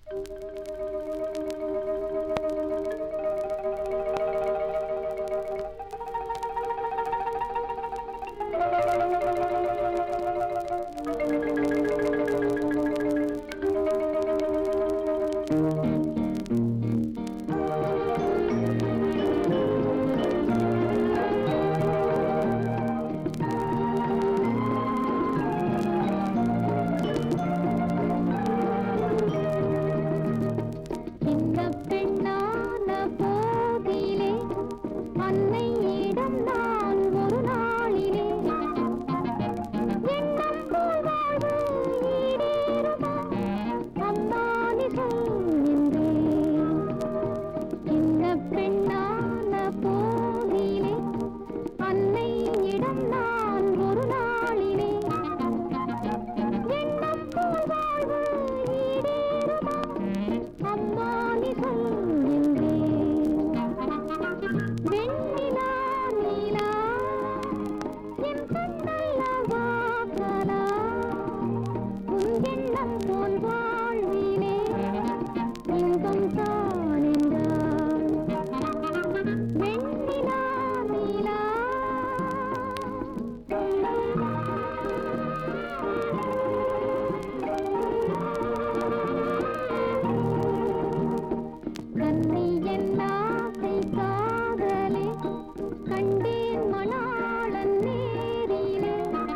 சின்ன பெண்ணான போதிலே அன்னையிடம் நான் ஒரு நாளிலே எண்ணம் போல் வாழ்வு ஈடேறுமா அம்மா நீ சொல் என்றேன் சின்ன பெண்ணான போதிலே அன்னையிடம் நான் ஒரு நாளிலே எண்ணம் போல் வாழ்வு ஈடேறுமா அம்மா நீ சொல் என்றேன் வெண்ணிலா நீலா என் கண்ணல்லவா கலா உன் எண்ணம் போல் வாழ்விலே இன்பம் தான் என்றான் வெண்ணிலா நீலா கண்ணி என் ஆசை காதலே கண்டேன் மணாளன் நேரிலே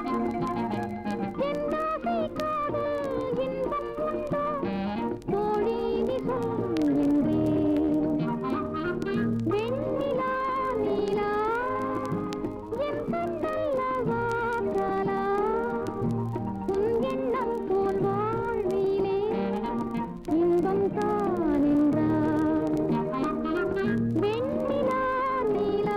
என் ஆசை காதல் இன்பம் உண்டோ தோழி நீ சொல் என்றேன் வெண்ணிலா நீலா என் கண்ணல்லவா கலா உன் எண்ணம் போல் வாழ்விலே இன்பம் தான் என்றான் வெண்ணிலா நீலா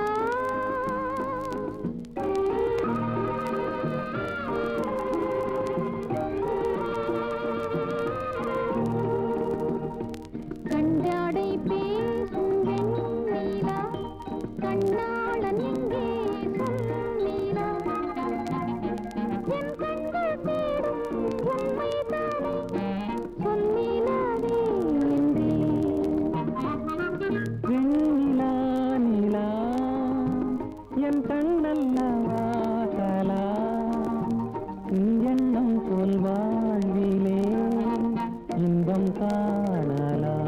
கண்டாடை பேசும் வெண்ணிலா கண்ணாளன் எங்கே சொல்லீலா என் கண்கள் தேடும் உண்மைதானே சொல்லிலாதே என்றேன் வெண்ணிலா நிலா என் கண்ணல்லவா கலா உன் எண்ணம் போல் வாழ்விலே இன்பம் காணலா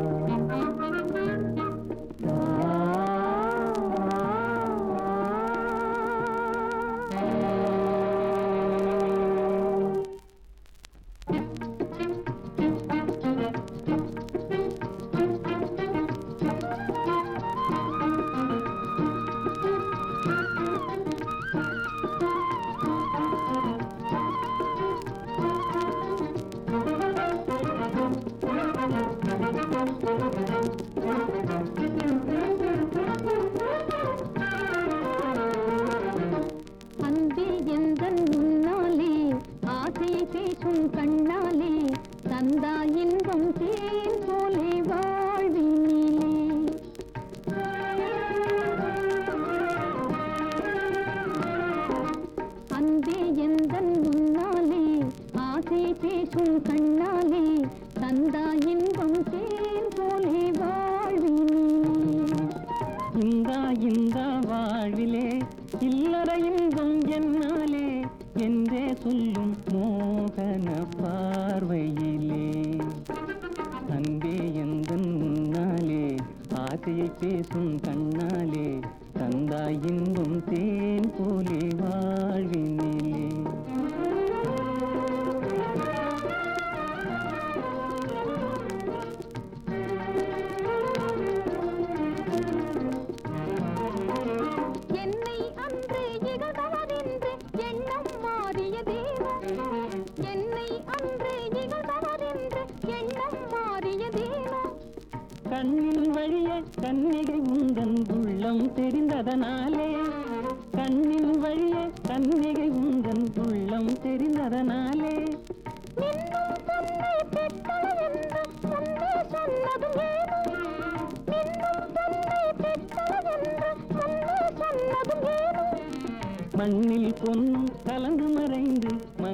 அன்பே எந்தன் முன்னாலே ஆசை பேசும் கண்ணாலே தந்தா இன்பம் தேன் போலே வாழ்வினிலே அன்பே எந்தன் முன்னாலே ஆசை பேசும் கண்ணாலே தந்தா இன்பம் தேன் போலே வாழ்வினிலே இந்தா இந்தா வாழ்விலே இல்லற இன்பம் என்னாலே என்றே சொல்லும் மோகன பார்வையிலே அன்பே எந்தன் முன்னாலே ஆசையை பேசும் கண்ணாலே தந்தாய் இன்பம் தேன் போலே வாழ்வினிலே என்னை அன்று இகழ்பவரென்று எண்ணம் மாறிய தேவா என்னை அன்று இகழ்பவரென்று எண்ணம் மாறிய தேவா கண்ணின் வழியே கன்னிகை உந்தன் உள்ளம் தெரிந்ததனாலே கண்ணின் வழியே கன்னிகை உந்தன் உள்ளம் தெரிந்ததனாலே நின்னும் பொன்னை பெற்றவள் என்று முன்னே சொன்னதும் ஏனோ நின்னும் பொன்னை பெற்றவள் என்று முன்னே சொன்னதும் ஏனோ மண்ணில் பொன்னும் கலந்து மறைந்து